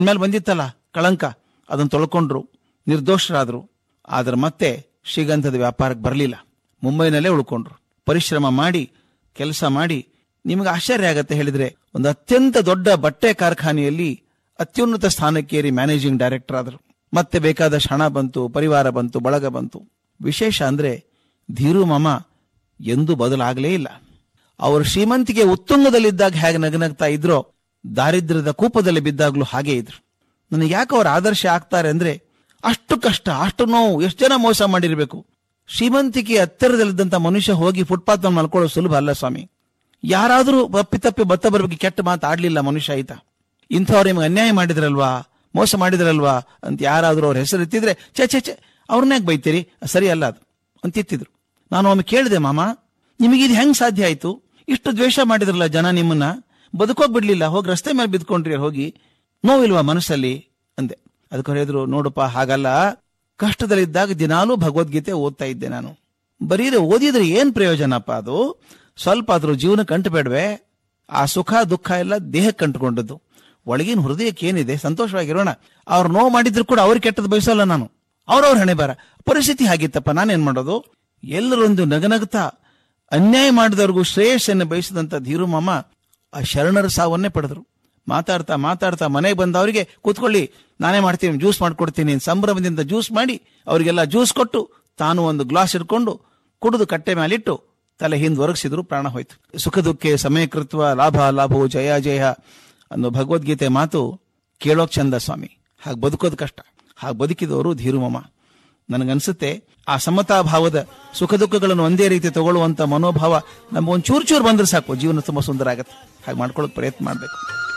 ಮೇಲೆ ಬಂದಿತ್ತಲ್ಲ ಕಳಂಕ ಅದನ್ನು ತೊಳ್ಕೊಂಡ್ರು ನಿರ್ದೋಷರಾದ್ರು ಆದ್ರೆ ಮತ್ತೆ ಶ್ರೀಗಂಧದ ವ್ಯಾಪಾರಕ್ಕೆ ಬರಲಿಲ್ಲ ಮುಂಬೈನಲ್ಲೇ ಉಳ್ಕೊಂಡ್ರು ಪರಿಶ್ರಮ ಮಾಡಿ ಕೆಲಸ ಮಾಡಿ ನಿಮಗೆ ಆಶ್ಚರ್ಯ ಆಗತ್ತೆ ಹೇಳಿದ್ರೆ ಒಂದು ಅತ್ಯಂತ ದೊಡ್ಡ ಬಟ್ಟೆ ಕಾರ್ಖಾನೆಯಲ್ಲಿ ಅತ್ಯುನ್ನತ ಸ್ಥಾನಕ್ಕೇರಿ ಮ್ಯಾನೇಜಿಂಗ್ ಡೈರೆಕ್ಟರ್ ಆದರು ಮತ್ತೆ ಬೇಕಾದಷ್ಟು ಹಣ ಬಂತು ಪರಿವಾರ ಬಂತು ಬಳಗ ಬಂತು ವಿಶೇಷ ಅಂದ್ರೆ ಧೀರು ಮಾಮ ಎಂದೂ ಬದಲಾಗಲೇ ಇಲ್ಲ ಅವರು ಶ್ರೀಮಂತಿಗೆ ಉತ್ತುಂಗದಲ್ಲಿದ್ದಾಗ ಹೇಗೆ ನಗನಗ್ತಾ ಇದ್ರೋ ದಾರಿದ್ರ್ಯದ ಕೂಪದಲ್ಲಿ ಬಿದ್ದಾಗ್ಲೂ ಹಾಗೆ ಇದ್ರು ನನಗೆ ಯಾಕೆ ಅವ್ರ ಆದರ್ಶ ಆಗ್ತಾರೆ ಅಂದ್ರೆ ಅಷ್ಟು ಕಷ್ಟ ಅಷ್ಟು ನೋವು ಎಷ್ಟು ಜನ ಮೋಸ ಮಾಡಿರ್ಬೇಕು ಶ್ರೀಮಂತಿಕೆ ಹತ್ತಿರದಲ್ಲಿದ್ದಂತ ಮನುಷ್ಯ ಹೋಗಿ ಫುಟ್ಪಾತ್ ಮಲ್ಕೊಳ್ಳೋದು ಸುಲಭ ಅಲ್ಲ ಸ್ವಾಮಿ ಯಾರಾದರೂ ತಪ್ಪಿ ತಪ್ಪಿ ಬತ್ತ ಬರ್ಬೇಕು ಕೆಟ್ಟ ಮಾತು ಆಡ್ಲಿಲ್ಲ ಮನುಷ್ಯ ಆಯ್ತಾ ಇಂಥವ್ರು ನಿಮ್ಗೆ ಅನ್ಯಾಯ ಮಾಡಿದ್ರಲ್ವಾ ಮೋಸ ಮಾಡಿದ್ರಲ್ವಾ ಅಂತ ಯಾರಾದರೂ ಅವ್ರ ಹೆಸರು ಎತ್ತಿದ್ರೆ ಚೆ ಚೆ ಚೆ ಅವ್ರನ್ಯಾಕ್ ಬೈತೀರಿ ಸರಿ ಅಲ್ಲ ಅದು ಅಂತ ಎತ್ತಿದ್ರು ನಾನು ಒಮ್ಮೆ ಕೇಳಿದೆ ಮಾಮ ನಿಮಗೆ ಇದು ಹೆಂಗ್ ಸಾಧ್ಯ ಆಯ್ತು ಇಷ್ಟು ದ್ವೇಷ ಮಾಡಿದ್ರಲ್ಲ ಜನ ನಿಮ್ಮನ್ನ ಬದುಕೋಕ್ ಬಿಡ್ಲಿಲ್ಲ ಹೋಗಿ ರಸ್ತೆ ಮೇಲೆ ಬಿದ್ಕೊಂಡ್ರಿ ಹೋಗಿ ನೋವಿಲ್ವಾ ಮನಸ್ಸಲ್ಲಿ ಅಂದೆ ಅದಕ್ಕೆ ಹೇಳಿದ್ರು ನೋಡಪ್ಪ ಹಾಗಲ್ಲ ಕಷ್ಟದಲ್ಲಿದ್ದಾಗ ದಿನಾಲೂ ಭಗವದ್ಗೀತೆ ಓದ್ತಾ ಇದ್ದೆ ನಾನು ಬರೀರೆ ಓದಿದ್ರೆ ಏನ್ ಪ್ರಯೋಜನಪ್ಪ ಅದು ಸ್ವಲ್ಪ ಆದ್ರೂ ಜೀವನಕ್ಕೆ ಅಂಟಬೇಡ್ವೆ ಆ ಸುಖ ದುಃಖ ಎಲ್ಲ ದೇಹಕ್ಕೆ ಅಂಟ್ಕೊಂಡದ್ದು ಒಳಗಿನ ಹೃದಯಕ್ಕೆ ಏನಿದೆ ಸಂತೋಷವಾಗಿರೋಣ ಅವ್ರು ನೋವು ಮಾಡಿದ್ರು ಕೂಡ ಅವ್ರಿಗೆ ಕೆಟ್ಟದ್ದು ಬಯಸಲ್ಲ ನಾನು ಅವ್ರವ್ರ ಹಣೆ ಬರ ಪರಿಸ್ಥಿತಿ ಹಾಗಿತ್ತಪ್ಪ ನಾನೇನ್ ಮಾಡೋದು ಎಲ್ಲರೊಂದು ನಗನಗ್ತಾ ಅನ್ಯಾಯ ಮಾಡಿದವ್ರಿಗೂ ಶ್ರೇಯಸ್ಸನ್ನು ಬಯಸಿದಂತ ಧೀರು ಮಾಮ ಆ ಶರಣರ ಸಾವನ್ನೇ ಪಡೆದ್ರು ಮಾತಾಡ್ತಾ ಮಾತಾಡ್ತಾ ಮನೆಗೆ ಬಂದವರಿಗೆ ಕೂತ್ಕೊಳ್ಳಿ ನಾನೇ ಮಾಡ್ತೀನಿ ಜ್ಯೂಸ್ ಮಾಡ್ಕೊಡ್ತೀನಿ ಸಂಭ್ರಮದಿಂದ ಜ್ಯೂಸ್ ಮಾಡಿ ಅವರಿಗೆಲ್ಲ ಜ್ಯೂಸ್ ಕೊಟ್ಟು ತಾನು ಒಂದು ಗ್ಲಾಸ್ ಇಟ್ಕೊಂಡು ಕುಡಿದು ಕಟ್ಟೆ ಮೇಲಿಟ್ಟು ತಲೆ ಹಿಂದ್ ಒರಗಿಸಿದ್ರು ಪ್ರಾಣ ಹೋಯ್ತು ಸುಖ ದುಃಖೆ ಸಮಯಕೃತ್ವ ಲಾಭ ಲಾಭವು ಜಯ ಜಯ ಅನ್ನೋ ಭಗವದ್ಗೀತೆ ಮಾತು ಕೇಳೋಕ್ ಚಂದ ಸ್ವಾಮಿ ಹಾಗೆ ಬದುಕೋದು ಕಷ್ಟ ಹಾಗೆ ಬದುಕಿದವರು ಧೀರುಮಮ ನನಗನ್ಸುತ್ತೆ ಆ ಸಮತಾ ಭಾವದ ಸುಖ ದುಃಖಗಳನ್ನು ಒಂದೇ ರೀತಿ ತಗೊಳ್ಳುವಂತ ಮನೋಭಾವ ನಮ್ಗೆ ಒಂದು ಚೂರು ಚೂರು ಬಂದ್ರೆ ಸಾಕು ಜೀವನ ತುಂಬಾ ಸುಂದರ ಆಗತ್ತೆ ಹಾಗೆ ಮಾಡ್ಕೊಳ್ಳೋಕೆ ಪ್ರಯತ್ನ ಮಾಡಬೇಕು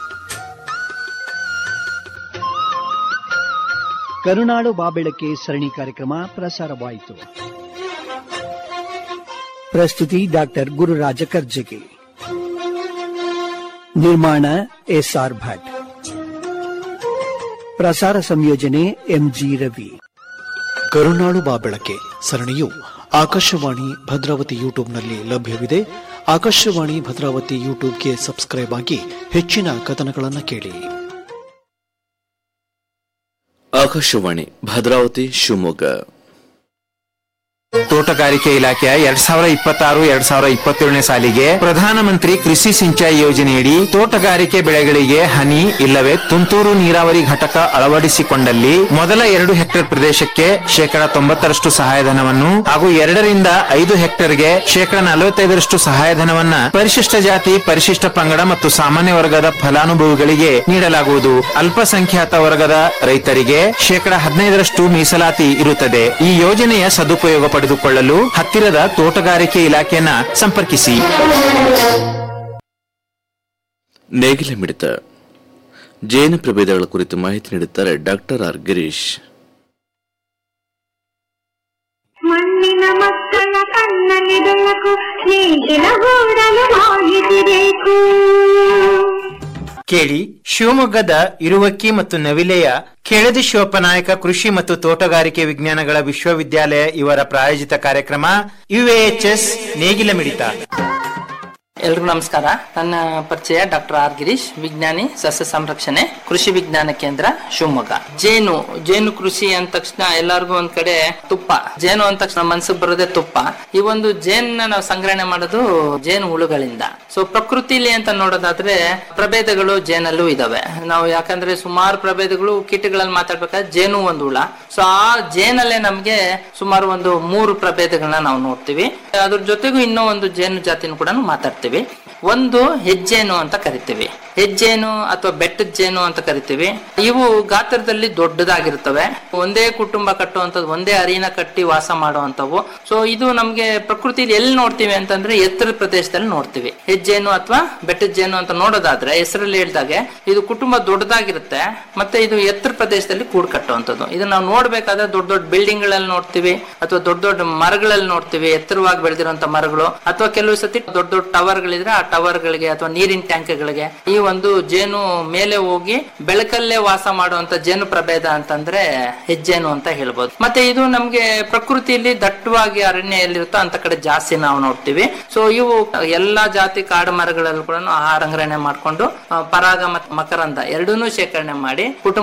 ಕರುನಾಡು ಬಾಬೆಳಕೆ ಸರಣಿ ಕಾರ್ಯಕ್ರಮ ಪ್ರಸಾರವಾಯಿತು ಪ್ರಸ್ತುತಿ ಡಾಕ್ಟರ್ ಗುರುರಾಜ ಕರ್ಜಗಿ ನಿರ್ಮಾಣ ಎಸ್ಆರ್ ಭಟ್ ಪ್ರಸಾರ ಸಂಯೋಜನೆ ಎಂಜಿ ರವಿ ಕರುನಾಡು ಬಾಬೆಳಕೆ ಸರಣಿಯು ಆಕಾಶವಾಣಿ ಭದ್ರಾವತಿ ಯೂಟ್ಯೂಬ್ನಲ್ಲಿ ಲಭ್ಯವಿದೆ ಆಕಾಶವಾಣಿ ಭದ್ರಾವತಿ ಯೂಟ್ಯೂಬ್ಗೆ ಸಬ್ಸ್ಕ್ರೈಬ್ ಆಗಿ ಹೆಚ್ಚಿನ ಕಥನಗಳನ್ನು ಕೇಳಿ ಆಕಾಶವಾಣಿ ಭದ್ರಾವತಿ ಶಿವಮೊಗ್ಗ ತೋಟಗಾರಿಕೆ ಇಲಾಖೆಯ ಎರಡ್ ಸಾವಿರ ಇಪ್ಪತ್ತಾರು ಎರಡ್ ಸಾವಿರ ಇಪ್ಪತ್ತೇಳನೇ ಸಾಲಿಗೆ ಪ್ರಧಾನಮಂತ್ರಿ ಕೃಷಿ ಸಿಂಚಾಯಿ ಯೋಜನೆಯಡಿ ತೋಟಗಾರಿಕೆ ಬೆಳೆಗಳಿಗೆ ಹನಿ ಇಲ್ಲವೇ ತುಂತುರು ನೀರಾವರಿ ಘಟಕ ಅಳವಡಿಸಿಕೊಂಡಲ್ಲಿ ಮೊದಲ ಎರಡು ಹೆಕ್ಟೇರ್ ಪ್ರದೇಶಕ್ಕೆ ಶೇಕಡ ತೊಂಬತ್ತರಷ್ಟು ಸಹಾಯಧನವನ್ನು ಹಾಗೂ ಎರಡರಿಂದ ಐದು ಹೆಕ್ಟೇರ್ಗೆ ಶೇಕಡ ನಲವತ್ತೈದರಷ್ಟು ಸಹಾಯಧನವನ್ನ ಪರಿಶಿಷ್ಟ ಜಾತಿ ಪರಿಶಿಷ್ಟ ಪಂಗಡ ಮತ್ತು ಸಾಮಾನ್ಯ ವರ್ಗದ ಫಲಾನುಭವಿಗಳಿಗೆ ನೀಡಲಾಗುವುದು ಅಲ್ಪಸಂಖ್ಯಾತ ವರ್ಗದ ರೈತರಿಗೆ ಶೇಕಡ ಹದಿನೈದರಷ್ಟು ಮೀಸಲಾತಿ ಇರುತ್ತದೆ ಈ ಯೋಜನೆಯ ಸದುಪಯೋಗ ಪಡೆದುಕೊಳ್ಳಲು ಹತ್ತಿರದ ತೋಟಗಾರಿಕೆ ಇಲಾಖೆಯನ್ನ ಸಂಪರ್ಕಿಸಿ ನೇಗಿಲ ಮಿಡಿತ ಜೇನು ಪ್ರಭೇದಗಳ ಕುರಿತು ಮಾಹಿತಿ ನೀಡುತ್ತಾರೆ ಡಾಕ್ಟರ್ ಆರ್ ಗಿರೀಶ್ ಮಣ್ಣಿನ ಮಕ್ಕಳ ಕಣ್ಣಲ್ಲಿ ಬೆಳಕು ನೇಗಿಲ ಗೂಡಲು ಮಾಹಿತಿ ಬೇಕು ಕೇಳಿ ಶಿವಮೊಗ್ಗದ ಇರುವಕ್ಕಿ ಮತ್ತು ನವಿಲೆಯ ಕೆಳದಿ ಶಿವಪ್ಪನಾಯಕ ಕೃಷಿ ಮತ್ತು ತೋಟಗಾರಿಕೆ ವಿಜ್ಞಾನಗಳ ವಿಶ್ವವಿದ್ಯಾಲಯ ಇವರ ಪ್ರಾಯೋಜಿತ ಕಾರ್ಯಕ್ರಮ ಯುಎಎಚ್ಎಸ್ ನೇಗಿಲ ಮಿಡಿತ ಎಲ್ರಿಗೂ ನಮಸ್ಕಾರ ನನ್ನ ಪರಿಚಯ ಡಾಕ್ಟರ್ ಆರ್ ಗಿರೀಶ್ ವಿಜ್ಞಾನಿ ಸಸ್ಯ ಸಂರಕ್ಷಣೆ ಕೃಷಿ ವಿಜ್ಞಾನ ಕೇಂದ್ರ ಶಿವಮೊಗ್ಗ ಜೇನು ಜೇನು ಕೃಷಿ ಅಂದ ತಕ್ಷಣ ಎಲ್ಲರಿಗೂ ಒಂದ್ ಕಡೆ ತುಪ್ಪ ಜೇನು ಅಂದ ತಕ್ಷಣ ಮನ್ಸಿಗೆ ಬರೋದೇ ತುಪ್ಪ ಈ ಒಂದು ಜೇನ್ನ ನಾವು ಸಂಗ್ರಹಣೆ ಮಾಡೋದು ಜೇನು ಹುಳುಗಳಿಂದ ಸೊ ಪ್ರಕೃತಿಲಿ ಅಂತ ನೋಡೋದಾದ್ರೆ ಪ್ರಭೇದಗಳು ಜೇನಲ್ಲೂ ಇದಾವೆ ನಾವು ಯಾಕಂದ್ರೆ ಸುಮಾರು ಪ್ರಭೇದಗಳು ಕೀಟಗಳಲ್ಲಿ ಮಾತಾಡ್ಬೇಕಾದ್ರೆ ಜೇನು ಒಂದು ಹುಳ ಸೊ ಆ ಜೇನಲ್ಲೇ ನಮ್ಗೆ ಸುಮಾರು ಒಂದು ಮೂರು ಪ್ರಭೇದಗಳನ್ನ ನಾವು ನೋಡ್ತೀವಿ ಅದ್ರ ಜೊತೆಗೂ ಇನ್ನೂ ಒಂದು ಜೇನು ಜಾತಿನೂ ಕೂಡ ಮಾತಾಡ್ತೀವಿ ಒಂದು ಹೆಜ್ಜೇನು ಅಂತ ಕರಿತೀವಿ ಹೆಜ್ಜೇನು ಅಥವಾ ಬೆಟ್ಟದ ಜೇನು ಅಂತ ಕರಿತೀವಿ ಇವು ಗಾತ್ರದಲ್ಲಿ ದೊಡ್ಡದಾಗಿರ್ತವೆ ಒಂದೇ ಕುಟುಂಬ ಕಟ್ಟುವಂಥದ್ದು ಒಂದೇ ಅರಿನ ಕಟ್ಟಿ ವಾಸ ಮಾಡುವಂತವು ಸೊ ಇದು ನಮ್ಗೆ ಪ್ರಕೃತಿಲಿ ಎಲ್ಲಿ ನೋಡ್ತೀವಿ ಅಂತಂದ್ರೆ ಎತ್ತರದ ಪ್ರದೇಶದಲ್ಲಿ ನೋಡ್ತೀವಿ ಹೆಜ್ಜೇನು ಅಥವಾ ಬೆಟ್ಟದ ಜೇನು ಅಂತ ನೋಡೋದಾದ್ರೆ ಹೆಸರಲ್ಲಿ ಹೇಳ್ದಾಗೆ ಇದು ಕುಟುಂಬ ದೊಡ್ಡದಾಗಿರುತ್ತೆ ಮತ್ತೆ ಇದು ಎತ್ತರ ಪ್ರದೇಶದಲ್ಲಿ ಕೂಡ್ ಕಟ್ಟುವಂಥದ್ದು ಇದನ್ನ ನಾವು ನೋಡ್ಬೇಕಾದ್ರೆ ದೊಡ್ಡ ದೊಡ್ಡ ಬಿಲ್ಡಿಂಗ್ ಗಳಲ್ಲಿ ನೋಡ್ತೀವಿ ಅಥವಾ ದೊಡ್ಡ ದೊಡ್ಡ ಮರಗಳಲ್ಲಿ ನೋಡ್ತೀವಿ ಎತ್ತರವಾಗಿ ಬೆಳೆದಿರುವಂತ ಮರಗಳು ಅಥವಾ ಕೆಲವು ಸತಿ ದೊಡ್ಡ ದೊಡ್ಡ ಟವರ್ ಗಳಿದ್ರೆ ಆ ಟವರ್ ಗಳಿಗೆ ಅಥವಾ ನೀರಿನ ಟ್ಯಾಂಕ್ ಗಳಿಗೆ ಈ ಒಂದು ಜೇನು ಮೇಲೆ ಹೋಗಿ ಬೆಳಕಲ್ಲೇ ವಾಸ ಮಾಡುವಂತ ಜೇನು ಪ್ರಭೇದ ಅಂತಂದ್ರೆ ಹೆಜ್ಜೇನು ಅಂತ ಹೇಳ್ಬೋದು ಮತ್ತೆ ಇದು ನಮ್ಗೆ ಪ್ರಕೃತಿಯಲ್ಲಿ ದಟ್ಟವಾಗಿ ಅರಣ್ಯ ಎಲ್ಲಿರುತ್ತೋ ಅಂತ ಕಡೆ ಜಾಸ್ತಿ ನಾವು ನೋಡ್ತೀವಿ ಸೊ ಇವು ಎಲ್ಲಾ ಜಾತಿ ಕಾಡು ಮರಗಳಲ್ಲೂ ಕೂಡ ಆಹಾರ ಸಂಗ್ರಹಣೆ ಮಾಡ್ಕೊಂಡು ಆ, ಪರಾಗ ಮತ್ತು ಮಕರಂದ ಎರಡನ್ನೂ ಶೇಖರಣೆ ಮಾಡಿ ಕುಟುಂಬ